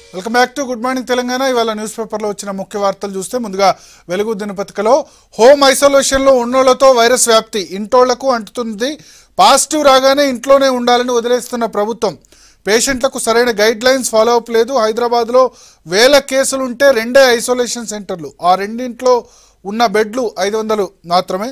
Welcome back to good morning Telangana ఇవాళ news పేపర్లో వచ్చిన ముఖ్య వార్తలు చూస్తే ముందుగా వెలుగు దినపత్రికలో హోమ్ ఐసోలేషన్లో ఉన్నోళ్లతో వైరస్ వ్యాప్తి ఇంటోళ్లకు అంటుతుంది పాజిటివ్ రాగానే ఇంట్లోనే ఉండాలని వదిలేస్తున్న ప్రభుత్వం పేషెంట్లకు సరైన గైడ్ లైన్స్ ఫాలో అప్ లేదు హైదరాబాద్లో వేల కేసులు ఉంటే రెండే ఐసోలేషన్ సెంటర్లు ఆ రెండింట్లో ఉన్న బెడ్లు ఐదు వందలు మాత్రమే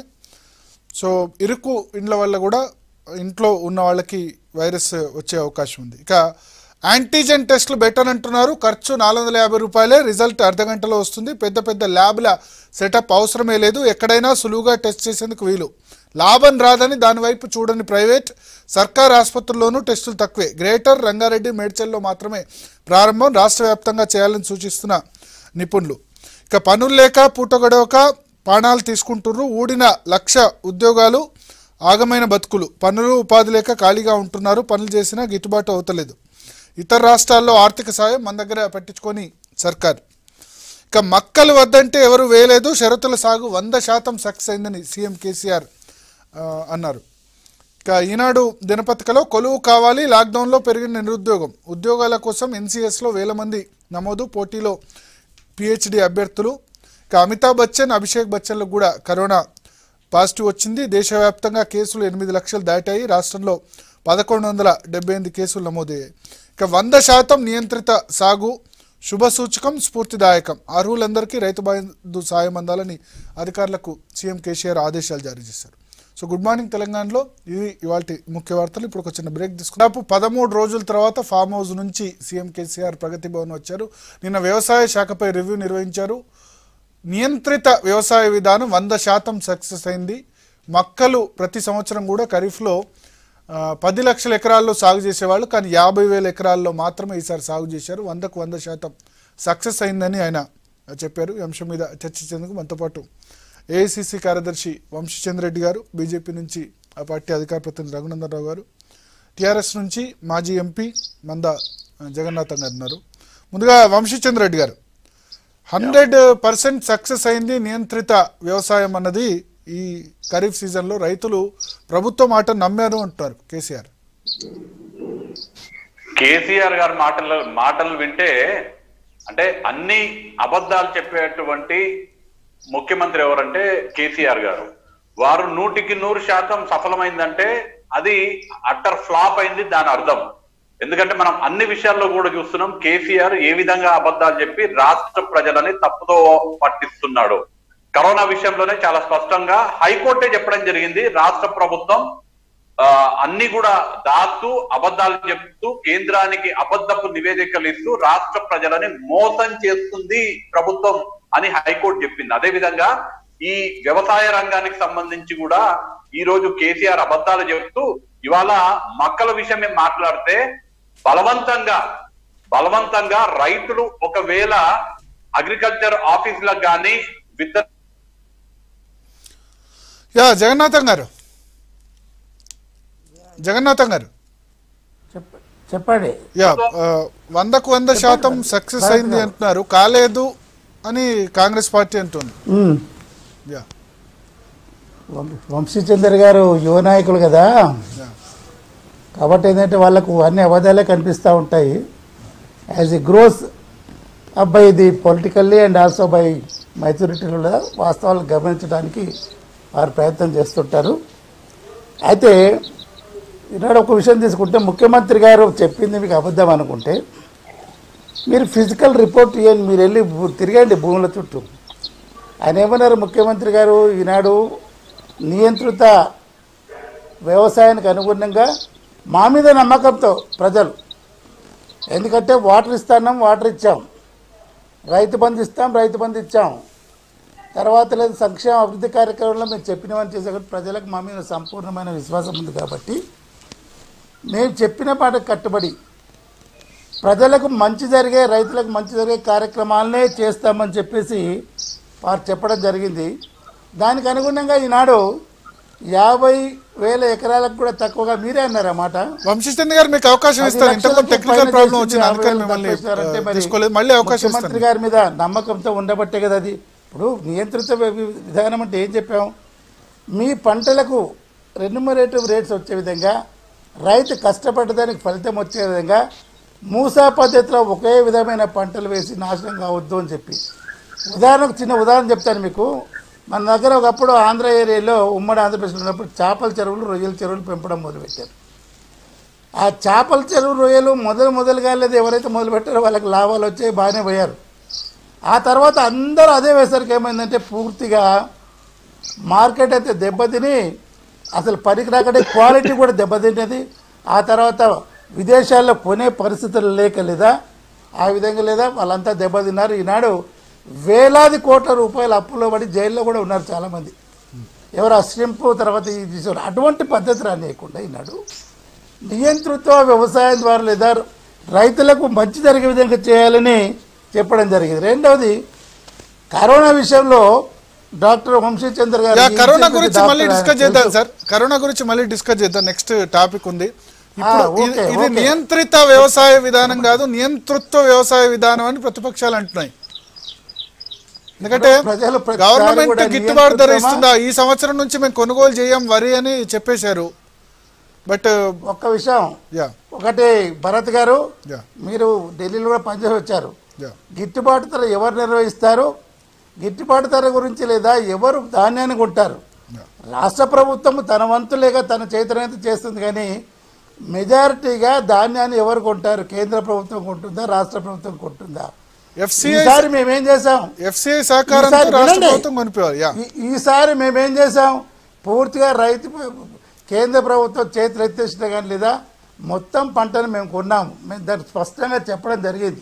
సో ఇరుకు ఇండ్ల వల్ల కూడా ఇంట్లో ఉన్న వాళ్ళకి వైరస్ వచ్చే అవకాశం ఉంది ఇక యాంటీజెన్ టెస్టులు బెటర్ అంటున్నారు ఖర్చు నాలుగు వందల యాభై రూపాయలే రిజల్ట్ అర్ధ గంటలో వస్తుంది పెద్ద పెద్ద ల్యాబ్ల సెటప్ అవసరమే లేదు ఎక్కడైనా సులువుగా టెస్ట్ చేసేందుకు వీలు లాభం రాదని దాని వైపు చూడని ప్రైవేట్ సర్కార్ ఆసుపత్రుల్లోనూ టెస్టులు తక్కువే గ్రేటర్ రంగారెడ్డి మేడ్చల్లో మాత్రమే ప్రారంభం రాష్ట్ర వ్యాప్తంగా చేయాలని సూచిస్తున్న నిపుణులు ఇక పనులు లేక పూట గడవక ప్రాణాలు తీసుకుంటుర్రు ఊడిన లక్ష ఉద్యోగాలు ఆగమైన బతుకులు పనులు ఉపాధి లేక ఖాళీగా ఉంటున్నారు పనులు చేసినా గిట్టుబాటు అవుతలేదు ఇతర రాష్ట్రాల్లో ఆర్థిక సాయం మన దగ్గర పట్టించుకొని సర్కార్ ఇక మక్కలు వద్దంటే ఎవరు వేయలేదు షరతుల సాగు వంద శాతం సక్సెస్ అయిందని సీఎం కేసీఆర్ ఆ, అన్నారు ఇక ఈనాడు దినపత్రికలో కొలువు కావాలి లాక్డౌన్లో పెరిగిన నిరుద్యోగం ఉద్యోగాల కోసం ఎన్సీఎస్లో వేల మంది నమోదు పోటీలో పిహెచ్డి అభ్యర్థులు ఇక అమితాబ్ బచ్చన్ అభిషేక్ బచ్చన్లకు కూడా కరోనా పాజిటివ్ వచ్చింది దేశవ్యాప్తంగా కేసులు ఎనిమిది లక్షలు దాటాయి రాష్ట్రంలో పదకొండు వందల డెబ్బై ఎనిమిది కేసులు నమోదయ్యాయి ఇక వంద శాతం నియంత్రిత సాగు శుభ సూచకం స్ఫూర్తిదాయకం అర్హులందరికీ రైతు బంధు సాయం అందాలని అధికారులకు సీఎం కేసీఆర్ ఆదేశాలు జారీ చేశారు సో గుడ్ మార్నింగ్ తెలంగాణలో ఇవి ఇవాళ ముఖ్య వార్తలు ఇప్పుడు ఒక చిన్న బ్రేక్ తీసుకున్నాపు పదమూడు రోజుల తర్వాత ఫామ్ హౌస్ నుంచి సీఎం కేసీఆర్ ప్రగతి భవన్ వచ్చారు నిన్న వ్యవసాయ శాఖపై రివ్యూ నిర్వహించారు నియంత్రిత వ్యవసాయ విధానం వంద శాతం సక్సెస్ అయింది మక్కలు ప్రతి సంవత్సరం కూడా ఖరీఫ్లో ఆ, పది లక్షల ఎకరాల్లో సాగు చేసేవాళ్ళు కానీ యాభై వేల ఎకరాల్లో మాత్రమే ఈసారి సాగు చేశారు వందకు వంద శాతం సక్సెస్ అయిందని ఆయన చెప్పారు ఈ అంశం మీద చర్చించేందుకు మనతో పాటు ఏఐసిసి కార్యదర్శి వంశీచంద్ర రెడ్డి గారు బీజేపీ నుంచి ఆ పార్టీ అధికార ప్రతినిధి రఘునందన్ రావు గారు టీఆర్ఎస్ నుంచి మాజీ ఎంపీ మంద జగన్నాథం గారు ఉన్నారు ముందుగా వంశీచంద్ర రెడ్డి గారు హండ్రెడ్ పర్సెంట్ సక్సెస్ అయింది నియంత్రిత వ్యవసాయం అన్నది ఈ ఖరీఫ్ సీజన్లో రైతులు ప్రభుత్వ మాట నమ్మారు అంటున్నారు కేసీఆర్ కేసీఆర్ గారి మాటలు మాటలు వింటే అంటే అన్ని అబద్ధాలు చెప్పేటువంటి ముఖ్యమంత్రి ఎవరంటే కేసీఆర్ గారు వారు నూటికి నూరు శాతం సఫలమైందంటే అది అట్టర్ ఫ్లాప్ అయింది దాని అర్థం ఎందుకంటే మనం అన్ని విషయాల్లో కూడా చూస్తున్నాం కేసీఆర్ ఏ విధంగా అబద్ధాలు చెప్పి రాష్ట్ర ప్రజలని తప్పుదో పట్టిస్తున్నాడు కరోనా విషయంలోనే చాలా స్పష్టంగా హైకోర్టే చెప్పడం జరిగింది రాష్ట్ర ప్రభుత్వం ఆ, అన్ని కూడా దాస్తూ అబద్ధాలు చెప్తూ కేంద్రానికి అబద్ధపు నివేదికలు ఇస్తూ రాష్ట్ర ప్రజలని మోసం చేస్తుంది ప్రభుత్వం అని హైకోర్టు చెప్పింది అదే విధంగా ఈ వ్యవసాయ రంగానికి సంబంధించి కూడా ఈ రోజు కేసీఆర్ అబద్ధాలు చెప్తూ ఇవాళ మక్కల విషయమే మాట్లాడితే బలవంతంగా బలవంతంగా రైతులు ఒకవేళ అగ్రికల్చర్ ఆఫీసులకు కానీ విత్త యా జగన్నాథం గారు జగన్నాథం గారు చెప్ప చెప్పండి యా ఆ, వందకు వంద శాతం సక్సెస్ అయింది అంటున్నారు కాలేదు అని కాంగ్రెస్ పార్టీ అంటుంది ఉమ్. యా వం- వంశీచంద్ర గారు యువ నాయకులు కదా యా కాబట్టి ఏంటంటే వాళ్ళకు అన్ని అబద్ధాలే కనిపిస్తూ ఉంటాయి as a gross by the politically and also by మెచ్యూరిటీలో వాస్తవాలు గమనించడానికి వారు ప్రయత్నం చేస్తుంటారు అయితే ఈనాడు ఒక విషయం తీసుకుంటే ముఖ్యమంత్రి గారు చెప్పింది మీకు అబద్ధం అనుకుంటే మీరు ఫిజికల్ రిపోర్ట్ ఇవ్వండి మీరు వెళ్ళి భూ- తిరగండి భూముల చుట్టూ ఆయన ఏమన్నారు ముఖ్యమంత్రి గారు ఈనాడు నియంత్రిత వ్యవసాయానికి అనుగుణంగా మా మీద నమ్మకంతో ప్రజలు ఎందుకంటే వాటర్ ఇస్తాం వాటర్ ఇచ్చాం రైతు బంధు ఇస్తాం రైతు బంధు ఇచ్చాం తర్వాత లేదు సంక్షేమ అభివృద్ధి కార్యక్రమంలో మేము చెప్పినవని చేసే కాబట్టి ప్రజలకు మా మీద సంపూర్ణమైన విశ్వాసం ఉంది కాబట్టి మేము చెప్పిన పాటకు కట్టుబడి ప్రజలకు మంచి జరిగే రైతులకు మంచి జరిగే కార్యక్రమాలనే చేస్తామని చెప్పేసి వారు చెప్పడం జరిగింది దానికి అనుగుణంగా ఈనాడు యాభై వేల ఎకరాలకు కూడా తక్కువగా మీరే అన్నారు ఆ మాట వంశీచంద్ర గారు మీకు అవకాశం పది ఇస్తాను ఇంతకు లక్షలకు టెక్నికల్ పైన ప్రాబ్లం చేసి వచ్చింది యాభై అందుకని వేలు మిమ్మల్ని తప్పేశారంటే ఆ, మరి తీసుకోలేదు మళ్ళీ అవకాశం ముఖ్యమంత్రి ఇస్తాను గారి మీద నమ్మకంతో ఉండబట్టే కదా అది ఇప్పుడు నియంత్రిత వి- విధానం అంటే ఏం చెప్పాం మీ పంటలకు రెన్యుమరేటివ్ రేట్స్ వచ్చే విధంగా రైతు కష్టపడ్డదానికి ఫలితం వచ్చే విధంగా మూసా పద్ధతిలో ఒకే విధమైన పంటలు వేసి నాశనం కావద్దు అని చెప్పి ఉదాహరణకు చిన్న ఉదాహరణ చెప్తాను మీకు మన దగ్గర ఒకప్పుడు ఆంధ్ర ఏరియాలో ఉమ్మడి ఆంధ్రప్రదేశ్లో ఉన్నప్పుడు చేపల చెరువులు రొయ్యల చెరువులు పెంపడం మొదలుపెట్టారు ఆ చేపల చెరువు రొయ్యలు మొదలు మొదలుగా లేదు ఎవరైతే మొదలుపెట్టారో వాళ్ళకి లాభాలు వచ్చాయి బాగానే పోయారు ఆ తర్వాత అందరూ అదే వేసరికి ఏమైందంటే పూర్తిగా మార్కెట్ అయితే దెబ్బతిని అసలు పనికి రాకంటే క్వాలిటీ కూడా దెబ్బతిన్నది ఆ తర్వాత విదేశాల్లో కొనే పరిస్థితులు లేక లేదా ఆ విధంగా లేదా వాళ్ళంతా దెబ్బతిన్నారు ఈనాడు వేలాది కోట్ల రూపాయల అప్పులో పడి జైల్లో కూడా ఉన్నారు చాలామంది ఎవరు ఆ శ్రింప్ తర్వాత ఇది తీసేవారు అటువంటి పద్ధతి రానియకుండా ఈనాడు నియంతృత్వ వ్యవసాయం ద్వారా లేదా రైతులకు మంచి జరిగే విధంగా చేయాలని చెప్పడం జరిగింది రెండవది కరోనా విషయంలో డాక్టర్ వంశీచంద్ర గారు యా ఈ కరోనా ఇన్స్టిట్యూట్ గురించి మళ్ళీ డాక్టర్ డిస్కస్ ఆయన చేద్దాం తెలుసు. సార్ కరోనా గురించి మళ్ళీ డిస్కస్ చేద్దాం నెక్స్ట్ టాపిక్ ఉంది ఇప్పుడు ఆ, ఇది- ఓకే, ఇది ఓకే. నియంత్రిత వ్యవసాయ విధానం కాదు నియంతృత్వ వ్యవసాయ విధానం అని ప్రతిపక్షాలు అంటున్నాయి ఎందుకంటే ప్రజలు ప్రతిసారి గవర్నమెంట్ కూడా గిట్టుబాటు ధర నియంత్రితమా? ఇస్తుందా ఈ సంవత్సరం నుంచి మేము కొనుగోలు చేయం వరి అని చెప్పేశారు బట్ ఒక్క విషయం యా ఒకటి భరత్ గారు యా మీరు ఢిల్లీలో కూడా పనిచేసి వచ్చారు యా గిట్టుబాటు ధర ఎవరు నిర్వహిస్తారు గిట్టుబాటు ధర గురించి లేదా ఎవరు ధాన్యాన్ని కొంటారు రాష్ట్ర ప్రభుత్వం తన వంతు లేక తన చేతనైతే చేస్తుంది కానీ మెజారిటీగా ధాన్యాన్ని ఎవరు కొంటారు కేంద్ర ప్రభుత్వం కొంటుందా రాష్ట్ర ప్రభుత్వం కొంటుందా ఎఫ్సిఐ ఈసారి మేమేం చేసాం ఎఫ్సిఐ సహకారంతో ఈసారి రాష్ట్ర వినండి. ప్రభుత్వం కొనిపోవాలి యా ఈ- ఈసారి మేమేం చేసాం పూర్తిగా రైతు కేంద్ర ప్రభుత్వం చేతులు ఎత్తేసినా కానీ లేదా మొత్తం పంటను మేము కొన్నాము మేము దాన్ని స్పష్టంగా చెప్పడం జరిగింది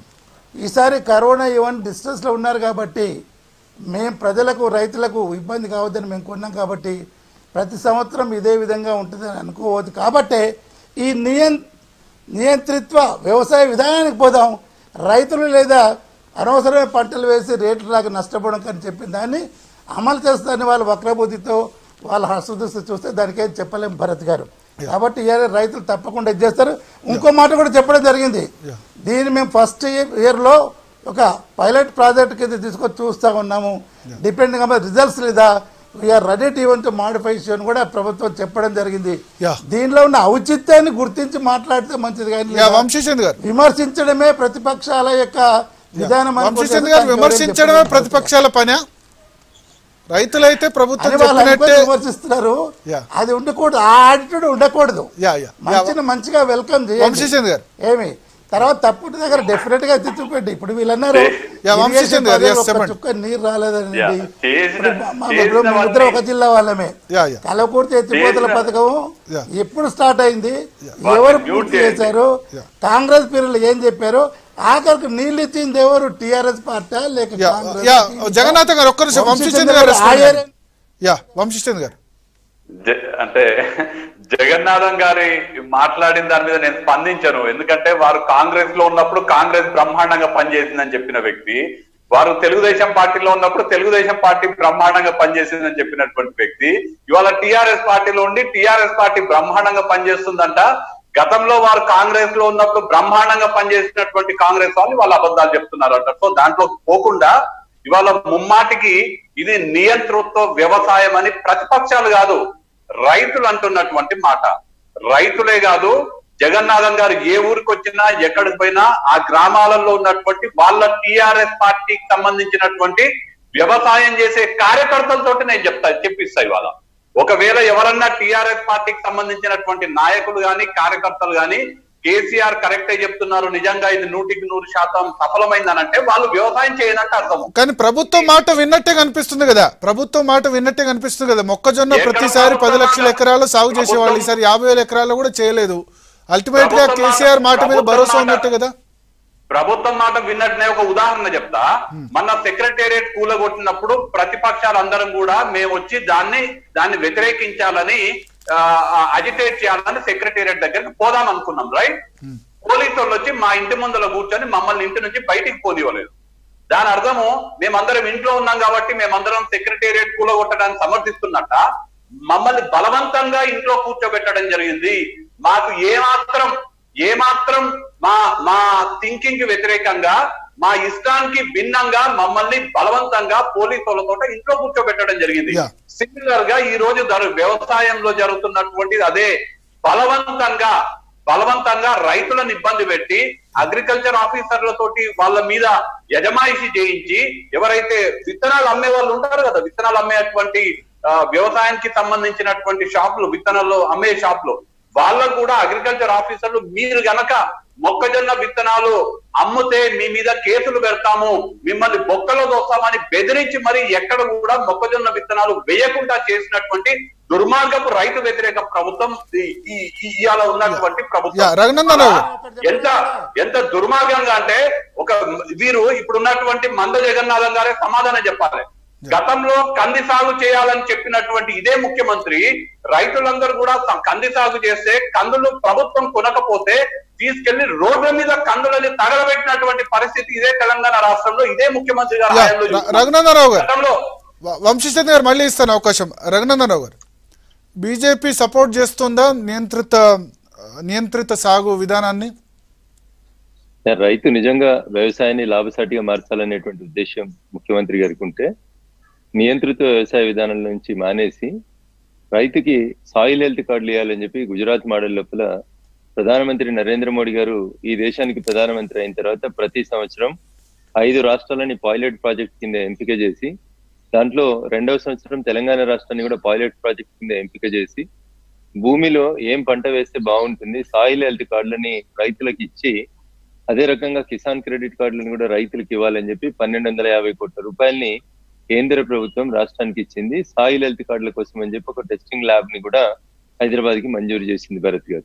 ఈసారి కరోనా ఇవన్నీ డిస్టెన్స్లో ఉన్నారు కాబట్టి మేము ప్రజలకు రైతులకు ఇబ్బంది కావద్దని మేము కొన్నాం కాబట్టి ప్రతి సంవత్సరం ఇదే విధంగా ఉంటుందని అనుకోవద్దు కాబట్టే ఈ నియం నియంత్రిత్వ వ్యవసాయ విధానానికి పోదాం రైతులు లేదా అనవసరమైన పంటలు వేసి రేట్లు రాక నష్టపోవడం కానీ చెప్పిన దాన్ని అమలు చేస్తారని వాళ్ళ వక్రబుద్ధితో వాళ్ళ హస్తదృష్టి చూస్తే దానికేం చెప్పలేం భరత్ గారు కాబట్టి ఇయర్ రైతులు తప్పకుండా ఇది చేస్తారు ఇంకో మాట కూడా చెప్పడం జరిగింది దీన్ని మేము ఫస్ట్ ఇయర్లో ఒక పైలట్ ప్రాజెక్ట్ కింద తీసుకొచ్చి చూస్తూ ఉన్నాము డిపెండింగ్ ఆన్ రిజల్ట్స్ లేదా we are ready to event modification కూడా ప్రభుత్వం చెప్పడం జరిగింది Yeah. దీనిలో ఉన్న ఔచిత్యాన్ని గుర్తించి మాట్లాడితే మంచిది కానీ యా వంశీచంద్ గారు విమర్శించడమే ప్రతిపక్షాల యొక్క విధానం అనుకుంటే వంశీచంద్ గారు దానికి విమర్శించడమే ఎవరేం ప్రతిపక్షాల పనే రైతులైతే ప్రభుత్వం అని వాళ్ళు చెప్పినట్టే అనుకొని విమర్శిస్తున్నారు Yeah. అది ఉండకూడదు ఆ యాటిట్యూడ్ ఉండకూడదు యా యా యా మంచిని మంచిగా వెల్కమ్ చేయండి వంశీచంద్ గారు ఏమి తర్వాత తప్పుడు దగ్గర డెఫినెట్ గా ఎత్తి చూపెట్టి ఇప్పుడు వీళ్ళు అన్నారు యా, వంశీ irrigation చంద్ర గారు, ప్రాజెక్ట్ yes, ఒక్క చెప్పండి. చుక్క నీరు రాలేదండి యా, చేసిన- ఇప్పుడు మా- మా- చేసిన ఇప్పుడు మేమిద్దరం ఒక వాళ్ళని- జిల్లా వాళ్ళమే యా యా కలవకూర్తి ఎత్తిపోతల చేసిన- పథకం యా. ఎప్పుడు స్టార్ట్ అయింది వాళ్ళని ఎవరు మ్యూట్ పూర్తి చేయండి. చేశారు యా. కాంగ్రెస్ పీరియడ్లో ఏం చెప్పారు ఆఖరికి నీళ్ళు ఇచ్చింది ఎవరు టిఆర్ఎస్ పార్టీ లేక యా కాంగ్రెస్ యా పార్టీ? జగన్నాథ్ గారు ఒక్క నిమిషం వంశీచంద్ వంశీచంద్ర గారు గారు ఆ respond ఏరియా- చేయండి. యా వంశీచంద్ గారు జ- అంటే జగన్నాథం గారి మాట్లాడిన దాని మీద నేను స్పందించను ఎందుకంటే వారు కాంగ్రెస్ లో ఉన్నప్పుడు కాంగ్రెస్ బ్రహ్మాండంగా పనిచేసిందని చెప్పిన వ్యక్తి వారు తెలుగుదేశం పార్టీలో ఉన్నప్పుడు తెలుగుదేశం పార్టీ బ్రహ్మాండంగా పనిచేసిందని చెప్పినటువంటి వ్యక్తి ఇవాళ టిఆర్ఎస్ పార్టీలో ఉండి టిఆర్ఎస్ పార్టీ బ్రహ్మాండంగా పనిచేస్తుందంట గతంలో వారు కాంగ్రెస్ లో ఉన్నప్పుడు బ్రహ్మాండంగా పనిచేసినటువంటి కాంగ్రెస్ వాళ్ళు వాళ్ళు అబద్ధాలు చెప్తున్నారు అంట సో దాంట్లో పోకుండా ఇవాళ ముమ్మాటికి ఇది నియంతృత్వ వ్యవసాయం అని ప్రతిపక్షాలు కాదు రైతులు అంటున్నటువంటి మాట రైతులే కాదు జగన్నాథం గారు ఏ ఊరికి వచ్చినా ఎక్కడికి పోయినా ఆ గ్రామాలలో ఉన్నటువంటి వాళ్ళ టిఆర్ఎస్ పార్టీకి సంబంధించినటువంటి వ్యవసాయం చేసే కార్యకర్తలతోటి నేను చెప్తా చెప్పిస్తా ఇవాళ ఒకవేళ ఎవరన్నా టిఆర్ఎస్ పార్టీకి సంబంధించినటువంటి నాయకులు గాని కార్యకర్తలు గాని కేసీఆర్ కరెక్టే చెప్తున్నారు నిజంగా ఇది నూటికి నూరు శాతం సఫలమైందనంటే వాళ్ళు వ్యవసాయం చేయనట్టు అర్థం కానీ ప్రభుత్వం మాట విన్నట్టే కనిపిస్తుంది కదా ప్రభుత్వం మాట విన్నట్టే కనిపిస్తుంది కదా మొక్కజొన్న ఎక్కడ ప్రతిసారి పది ప్రభుత్వం లక్షల మాట? ఎకరాలు సాగు చేసేవాళ్ళు ప్రభుత్వం- ఈసారి యాభై వేల ఎకరాలు కూడా చేయలేదు అల్టిమేట్ గా ప్రభుత్వం మాట- కేసీఆర్ మాట మీద ప్రభుత్వం భరోసా మాట- ఉన్నట్టే కదా ప్రభుత్వం మాట విన్నట్టునే ఒక ఉదాహరణ చెప్తా మన సెక్రటేరియట్ కూలగొట్టినప్పుడు ప్రతిపక్షాలు అందరం కూడా మేము వచ్చి దాన్ని దాన్ని వ్యతిరేకించాలని అజిటేట్ చేయాలని సెక్రటేరియట్ దగ్గరికి పోదాం అనుకున్నాం రైట్ పోలీసు వాళ్ళు వచ్చి మా ఇంటి ముందర కూర్చొని మమ్మల్ని ఇంటి నుంచి బయటికి పోనివ్వలేదు దాని అర్థము మేమందరం ఇంట్లో ఉన్నాం కాబట్టి మేమందరం సెక్రటేరియట్ కూలగొట్టడానికి సమర్థిస్తున్నట్ట మమ్మల్ని బలవంతంగా ఇంట్లో కూర్చోబెట్టడం జరిగింది మాకు ఏమాత్రం ఏమాత్రం మా మా థింకింగ్ కి వ్యతిరేకంగా మా ఇష్టానికి భిన్నంగా మమ్మల్ని బలవంతంగా పోలీసు వాళ్ళతో ఇంట్లో కూర్చోబెట్టడం జరిగింది Yeah. సిమిలర్ గా ఈ రోజు జరు- వ్యవసాయంలో జరుగుతున్నటువంటిది అదే బలవంతంగా బలవంతంగా రైతులను ఇబ్బంది పెట్టి అగ్రికల్చర్ ఆఫీసర్లతోటి వాళ్ళ మీద యజమాయిషి చేయించి ఎవరైతే విత్తనాలు అమ్మే వాళ్ళు ఉంటారు కదా విత్తనాలు అమ్మేటువంటి ఆ, వ్యవసాయానికి సంబంధించినటువంటి షాపులు విత్తనాలు అమ్మే షాపులు వాళ్ళకు కూడా అగ్రికల్చర్ ఆఫీసర్లు మీరు గనక మొక్కజొన్న విత్తనాలు అమ్ముతే మీ మీద కేసులు పెడతాము మిమ్మల్ని బొక్కలో దోస్తామని బెదిరించి మరి ఎక్కడ కూడా మొక్కజొన్న విత్తనాలు వేయకుండా చేసినటువంటి దుర్మార్గపు రైతు వ్యతిరేక ప్రభుత్వం ఈ- ఈ- ఈ- ఇవాళ ఉన్నటువంటి యా ప్రభుత్వం రఘునందన్ రావు ఎంత ఎంత దుర్మార్గంగా అంటే ఒక వీరు ఇప్పుడున్నటువంటి మంద జగన్నాథం గారే సమాధానం చెప్పాలి గతంలో కంది సాగు చేయాలని చెప్పినటువంటి ఇదే ముఖ్యమంత్రి రైతులందరూ కూడా స- కంది సాగు చేస్తే కందులు ప్రభుత్వం కొనకపోతే తీసుకెళ్లి రోడ్ల మీద కందులని తగలబెట్టినటువంటి పరిస్థితి ఇదే తెలంగాణ రాష్ట్రంలో ఇదే ముఖ్యమంత్రి గారు యా హయాంలో ర- చూస్తున్నాం. రఘునందన్ రావు గారు గతంలో వ- వంశీచంద్ర గారు మళ్ళీ ఇస్తాను అవకాశం రఘునందన్ రావు గారు బీజేపీ సపోర్ట్ చేస్తుందా నియంత్రిత నియంత్రిత సాగు విధానాన్ని రైతు నిజంగా వ్యవసాయాన్ని లాభసాటిగా మార్చాలనేటువంటి ఉద్దేశం ముఖ్యమంత్రి గారికి ఉంటే నియంత్రిత వ్యవసాయ విధానం నుంచి మానేసి రైతుకి సాయిల్ హెల్త్ కార్డులు ఇవ్వాలని చెప్పి గుజరాత్ మోడల్ లోపల ప్రధానమంత్రి నరేంద్ర మోడీ గారు ఈ దేశానికి ప్రధానమంత్రి అయిన తర్వాత ప్రతి సంవత్సరం ఐదు రాష్ట్రాలని పైలట్ ప్రాజెక్ట్ కింద ఎంపిక చేసి దాంట్లో రెండవ సంవత్సరం తెలంగాణ రాష్ట్రాన్ని కూడా పైలట్ ప్రాజెక్ట్ కింద ఎంపిక చేసి భూమిలో ఏం పంట వేస్తే బాగుంటుంది సాయిల్ హెల్త్ కార్డులని రైతులకు ఇచ్చి అదే రకంగా కిసాన్ క్రెడిట్ కార్డులను కూడా రైతులకు ఇవ్వాలని చెప్పి పన్నెండు వందల యాభై కోట్ల రూపాయలని కేంద్ర ప్రభుత్వం రాష్ట్రానికి ఇచ్చింది సాయిల్ హెల్త్ కార్డుల కోసం అని చెప్పి ఒక టెస్టింగ్ ల్యాబ్ ని కూడా హైదరాబాద్ కి మంజూరు చేసింది భరత్ గారు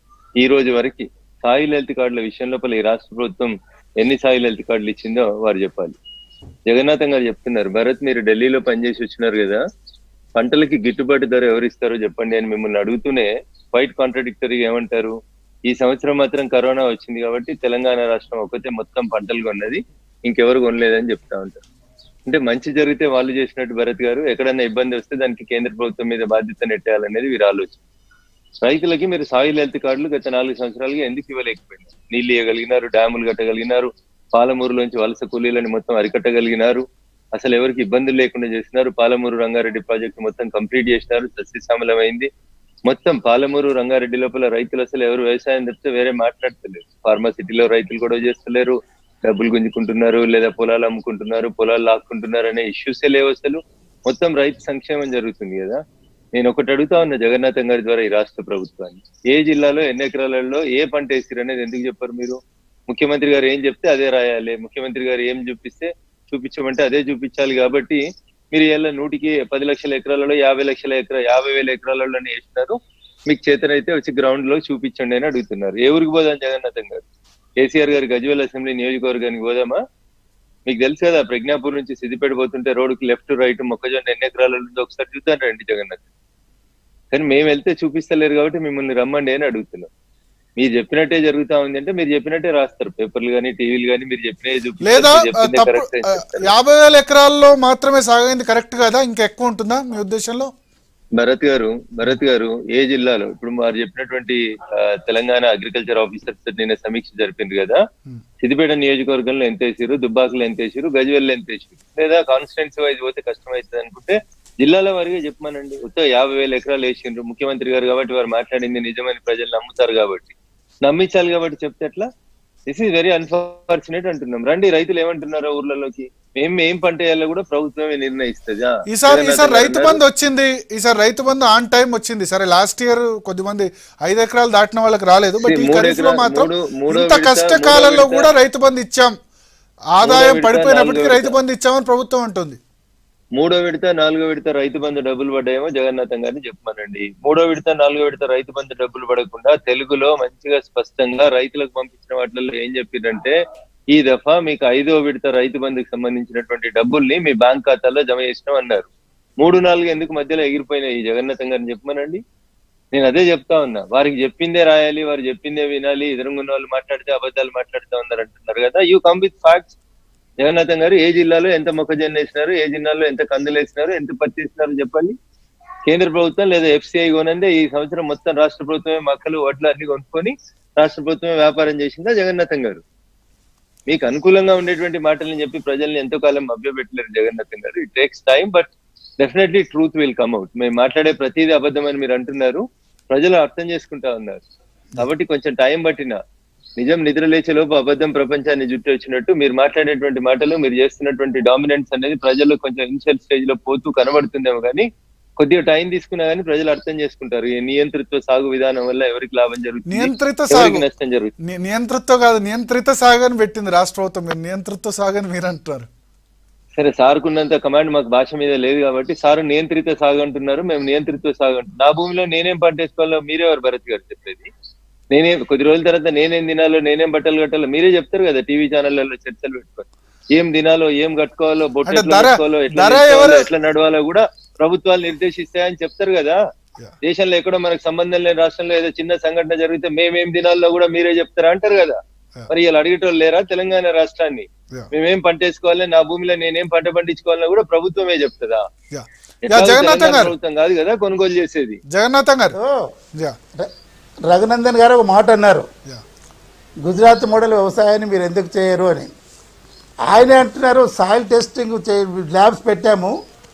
ఈ రోజు వరకు సాయిల్ హెల్త్ కార్డుల విషయం లోపల ఈ రాష్ట్ర ప్రభుత్వం ఎన్ని సాయిల్ హెల్త్ కార్డులు ఇచ్చిందో వారు చెప్పాలి జగన్నాథం గారు చెప్తున్నారు భరత్ మీరు ఢిల్లీలో పనిచేసి వచ్చినారు కదా పంటలకి గిట్టుబాటు ధర ఎవరిస్తారో చెప్పండి అని మిమ్మల్ని అడుగుతూనే క్వైట్ కాంట్రడిక్టరీ ఏమంటారు ఈ సంవత్సరం మాత్రం కరోనా వచ్చింది కాబట్టి తెలంగాణ రాష్ట్రం ఒకటే మొత్తం పంటలు కొన్నది ఇంకెవరు కొనలేదని చెప్తా ఉంటారు అంటే మంచి జరిగితే వాళ్ళు చేసినట్టు భరత్ గారు ఎక్కడైనా ఇబ్బంది వస్తే దానికి కేంద్ర ప్రభుత్వం మీద బాధ్యత నెట్టాలనేది వీరి ఆలోచన రైతులకి మీరు సాయిల్ హెల్త్ కార్డులు గత నాలుగు సంవత్సరాలుగా ఎందుకు ఇవ్వలేకపోయినారు నీళ్లు ఇవ్వగలిగినారు డ్యాములు కట్టగలిగినారు పాలమూరులోంచి వలస కూలీలను మొత్తం అరికట్టగలిగినారు అసలు ఎవరికి ఇబ్బందులు లేకుండా చేసినారు పాలమూరు రంగారెడ్డి ప్రాజెక్టు మొత్తం కంప్లీట్ చేసినారు సస్యశ్యామలమైంది మొత్తం పాలమూరు రంగారెడ్డి లోపల రైతులు అసలు ఎవరు వ్యవసాయం తప్పితే వేరే మాట్లాడతలేరు ఫార్మాసిటీలో రైతులు కూడా చేస్తలేరు డబ్బులు గుంజుకుంటున్నారు లేదా పొలాలు అమ్ముకుంటున్నారు పొలాలు లాక్కుంటున్నారు అనే ఇష్యూసే లేవు అసలు మొత్తం రైతు సంక్షేమం జరుగుతుంది కదా నేను ఒకటి అడుగుతా ఉన్నా జగన్నాథం గారి ద్వారా ఈ రాష్ట్ర ప్రభుత్వాన్ని ఏ జిల్లాలో ఎన్ని ఎకరాలలో ఏ పంట వేసిరు అనేది ఎందుకు చెప్పారు మీరు ముఖ్యమంత్రి గారు ఏం చెప్తే అదే రాయాలి ముఖ్యమంత్రి గారు ఏం చూపిస్తే చూపించమంటే అదే చూపించాలి కాబట్టి మీరు ఇలా నూటికి పది లక్షల ఎకరాలలో యాభై లక్షల ఎకరా యాభై వేల ఎకరాలలోనే వేసినారు మీకు చేతనైతే వచ్చి గ్రౌండ్ లో చూపించండి అని అడుగుతున్నారు ఏ ఊరికి పోదాం జగన్నాథం గారు కేసీఆర్ గారి గజ్వేల్ అసెంబ్లీ నియోజకవర్గానికి పోదామా మీకు తెలుసు కదా ప్రజ్ఞాపూర్ నుంచి సిద్దిపేట పోతుంటే రోడ్డుకి లెఫ్ట్ రైట్ మొక్కజొన్న ఎన్ని ఎకరాల ఉందో ఒకసారి చూద్దాం రండి జగన్నాథ్ కానీ మేము వెళ్తే చూపిస్తలేరు కాబట్టి మిమ్మల్ని రమ్మండి అని అడుగుతున్నాం మీరు చెప్పినట్టే జరుగుతా ఉంది అంటే మీరు చెప్పినట్టే రాస్తారు పేపర్లు కానీ టీవీలు కానీ మీరు చెప్పినట్టే చూపిస్తారు, లేదా మీరు ఆ, చెప్పిందే తప్పు correct అని ఆ, చెప్తారు. యాభై వేల ఎకరాల్లో మాత్రమే సాగైంది కరెక్ట్ కదా ఇంకా ఎక్కువ ఉంటుందా మీ ఉద్దేశంలో భరత్ గారు భరత్ గారు ఏ జిల్లాలో ఇప్పుడు వారు చెప్పినటువంటి ఆ, తెలంగాణ అగ్రికల్చర్ ఆఫీసర్స్ నిన్న సమీక్ష జరిపింది కదా Hmm. సిద్దిపేట నియోజకవర్గంలో ఎంత వేసారు దుబ్బాకలో ఎంత వేసారు గజ్వెల్లో ఎంత వేసారు లేదా కాన్స్టిట్యున్సీ వైజ్ పోతే కష్టం అవుతుంది అనుకుంటే జిల్లాల వారిగా చెప్పమానండి ఉత్త యాభై వేల ఎకరాలు వేసిండ్రు ముఖ్యమంత్రి గారు కాబట్టి వారు మాట్లాడింది నిజమని ప్రజలు నమ్ముతారు కాబట్టి నమ్మించాలి కాబట్టి చెప్తే ఎట్లా దిస్ ఈస్ వెరీ అన్ఫార్చునేట్ అంటున్నాం రండి రైతులు ఏమంటున్నారో ఊర్లలోకి మేము ఏం పంట వేయాలో కూడా ప్రభుత్వమే నిర్ణయిస్తుంది ఆ, ఈసారి జగన్నాథ్ ఈసారి గారు రైతు అన్నారు. బంధు వచ్చింది ఈసారి రైతు బంధు ఆన్ టైం వచ్చింది సరే లాస్ట్ ఇయర్ కొద్దిమంది ఐదు ఎకరాలు దాటిన వాళ్ళకి రాలేదు బట్ ఈ మూడు ఖరీఫ్ లో ఎకరా- మాత్రం మూడు- మూడో ఇంత విడత- కష్టకాలంలో మూడో కూడా విడత- రైతు బంధు ఇచ్చాం ఆదాయం విడత, పడిపోయినప్పటికీ నాలుగో రైతు విడత. బంధు ఇచ్చామని ప్రభుత్వం అంటుంది మూడో విడత నాలుగో విడత రైతు బంధు డబ్బులు పడ్డాయేమో జగన్నాథం గారిని చెప్పమనండి మూడో విడత నాలుగో విడత రైతు బంధు డబ్బులు పడకుండా తెలుగులో మంచిగా స్పష్టంగా రైతులకు పంపించిన వాటిల్లో ఏం చెప్పిందంటే ఈ దఫా మీకు ఐదో విడత రైతు బంధుకు సంబంధించినటువంటి డబ్బుల్ని మీ బ్యాంక్ ఖాతాలో జమ చేసినాం అన్నారు మూడు నాలుగు ఎందుకు మధ్యలో ఎగిరిపోయినాయి ఈ జగన్నాథం గారిని చెప్పమనండి నేను అదే చెప్తా ఉన్నా వారికి చెప్పిందే రాయాలి వారు చెప్పిందే వినాలి ఎదురుగున్న వాళ్ళు మాట్లాడితే అబద్ధాలు మాట్లాడుతూ ఉన్నారు అంటున్నారు కదా you come with facts Jagannatham garu ఏ జిల్లాలో ఎంత మొక్కజొన్న వేసినారు ఏ జిల్లాలో ఎంత కందులు వేసినారు ఎంత పత్తి వేసినారు చెప్పండి కేంద్ర ప్రభుత్వం లేదా ఎఫ్సిఐ కొనందే ఈ సంవత్సరం మొత్తం రాష్ట్ర ప్రభుత్వమే మక్కలు వడ్లు అన్ని కొనుక్కొని రాష్ట్ర ప్రభుత్వమే వ్యాపారం చేసిందా జగన్నాథం గారు మీకు అనుకూలంగా ఉండేటువంటి మాటలను చెప్పి ప్రజల్ని ఎంతో కాలం మభ్యపెట్టలేరు Jagannatham garu it takes time but definitely truth will come out మేము మాట్లాడే ప్రతిదీ అబద్ధమని మీరు అంటున్నారు ప్రజలు అర్థం చేసుకుంటా ఉన్నారు కాబట్టి కొంచెం టైం పట్టిన నిజం నిద్ర లేచేలోపు అబద్ధం ప్రపంచాన్ని జుట్టు వచ్చినట్టు మీరు మాట్లాడేటువంటి మాటలు మీరు చేస్తున్నటువంటి డామినెన్స్ అనేది ప్రజల్లో కొంచెం ఇనిషియల్ స్టేజ్ లో పోతూ కనబడుతుందేమో కానీ కొద్దిగా టైం తీసుకున్నా కానీ ప్రజలు అర్థం చేసుకుంటారు ఈ నియంత్రిత్వ సాగు విధానం వల్ల ఎవరికి లాభం జరుగుతుంది నియంత్రిత ఎవరికి సాగు నష్టం జరుగుతుంది ని- నియంత్రిత కాదు నియంత్రిత సాగు అని పెట్టింది రాష్ట్ర ప్రభుత్వం మీరు నియంత్రిత సాగు అని మీరు అంటారు సరే సార్కున్నంత కమాండ్ మాకు భాష మీద లేదు కాబట్టి సార్ నియంత్రిత సాగు అంటున్నారు మేము నియంత్రిత సాగు అంటున్నాం నా భూమిలో నేనేం పంట వేసుకోవాలో మీరెవరు భరత్ గారు చెప్పేది నేనేం కొద్ది రోజుల తర్వాత నేనేం తినాలో నేనేం బట్టలు కట్టాలో మీరే చెప్తారు కదా టీవీ ఛానళ్లలో చర్చలు పెట్టుకొని ఏం తినాలో ఏం కట్టుకోవాలో బొట్టు అంటే ఎట్లా ధర- పెట్టుకోవాలో ఎట్లా ధర చేసుకోవాలో, ఎవరు- ఎట్లా నడవాలో కూడా ప్రభుత్వాలు నిర్దేశిస్తాయని చెప్తారు కదా Yeah. దేశంలో ఎక్కడో మనకు సంబంధం లేని రాష్ట్రంలో ఏదో చిన్న సంఘటన జరిగితే మేమేం తినాలో కూడా మీరే చెప్తారా అంటారు కదా Yeah. మరి ఇలా అడిగేటోళ్ళు లేరా తెలంగాణ రాష్ట్రాన్ని Yeah. మేమేం పంట వేసుకోవాలి నా భూమిలో నేనేం పంట పండించుకోవాలని కూడా ప్రభుత్వమే చెప్తుందా యా ఎట్లాగో యా జగన్నాథం తెలంగాణ గారు ప్రభుత్వం కాదు కదా కొనుగోలు చేసేది జగన్నాథం గారు ఓ, యా ర- రఘునందన్ గారు ఒక మాట అన్నారు యా గుజరాత్ మోడల్ వ్యవసాయాన్ని మీరు ఎందుకు చేయరు అని ఆయనే అంటున్నారు సాయిల్ టెస్టింగ్ చే ల్యాబ్స్ పెట్టాము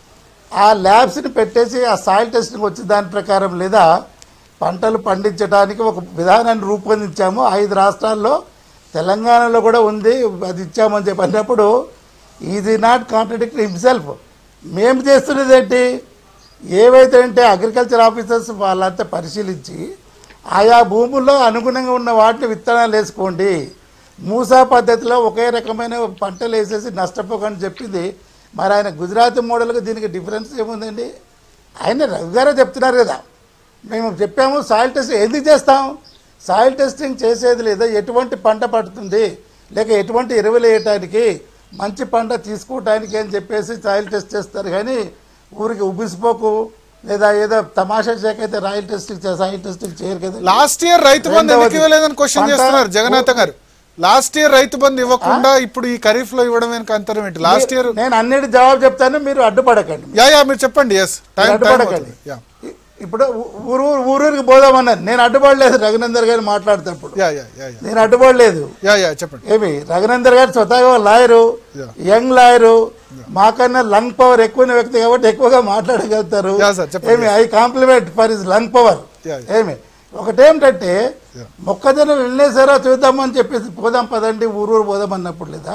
ఆ ల్యాబ్స్ని పెట్టేసి ఆ సాయిల్ టెస్టింగ్ వచ్చి దాని ప్రకారం లేదా పంటలు పండించడానికి ఒక విధానాన్ని రూపొందించాము ఐదు రాష్ట్రాల్లో తెలంగాణలో కూడా ఉంది అది ఇచ్చామని చెప్పి అన్నప్పుడు ఈజ్ నాట్ కాంట్రడిక్ట్ హిమ్సెల్ఫ్ మేము చేస్తున్నది ఏంటి ఏవైతే అంటే అగ్రికల్చర్ ఆఫీసర్స్ వాళ్ళంతా పరిశీలించి ఆయా భూముల్లో అనుగుణంగా ఉన్న వాటిని విత్తనాలు వేసుకోండి మూసా పద్ధతిలో ఒకే రకమైన పంటలు వేసేసి నష్టపోకని చెప్పింది మరి ఆయన గుజరాత్ మోడల్కి దీనికి డిఫరెన్స్ ఏముందండి ఆయన రఘు గారే చెప్తున్నారు కదా మేము చెప్పాము సాయిల్ టెస్టింగ్ ఎందుకు చేస్తాం సాయిల్ టెస్టింగ్ చేసేది లేదా ఎటువంటి పంట పడుతుంది లేక ఎటువంటి ఎరువులు వేయటానికి మంచి పంట తీసుకోవటానికి అని చెప్పేసి సాయిల్ టెస్ట్ చేస్తారు కానీ ఊరికి ఉబ్బిసిపోకు లేదా ఏదో తమాషా చేయకైతే రాయల్ టెస్టింగ్ సాయిల్ టెస్టింగ్ చేయరు కదా లాస్ట్ ఇయర్ రైతు బంధు ఎందుకు రెండవది, ఇవ్వలేదని క్వశ్చన్ పంట- చేస్తున్నారు జగన్నాథం గారు లాస్ట్ ఇయర్ రైతు బంధు ఇవ్వకుండా ఇప్పుడు ఈ ఖరీఫ్ లో ఇవ్వడం వెనక అంతరం ఏంటి లాస్ట్ ఇయర్ నేను అన్నిటి జవాబు చెప్తాను మీరు అడ్డుపడకండి యా యా మీరు చెప్పండి ఎస్ టైం మీరు టైం అడ్డుపడకండి యా ఇ- ఇప్పుడు ఊ- ఊరు ఊరు- ఊరూరికి పోదామన్నారు నేను అడ్డుపడలేదు రఘునందర్ గారు మాట్లాడేటప్పుడు యా యా యా యా నేను అడ్డుపడలేదు యా యా చెప్పండి ఏమి రఘునందర్ గారు స్వతహాగా లాయరు Yeah. యంగ్ లాయరు మాకన్నా లంగ్ పవర్ ఎక్కువ ఉన్న వ్యక్తి కాబట్టి ఎక్కువగా మాట్లాడగలుగుతారు Yeah, sir, చెప్పండి. ఏమి I compliment for his lung power Yeah, ఏమి ఒకటేమిటంటే Yeah. మొక్కజొన్నలు వెళ్ళేసారో చూద్దామని చెప్పేసి పోదాం పదండి ఊరు ఊరు పోదాం అన్నప్పుడు లేదా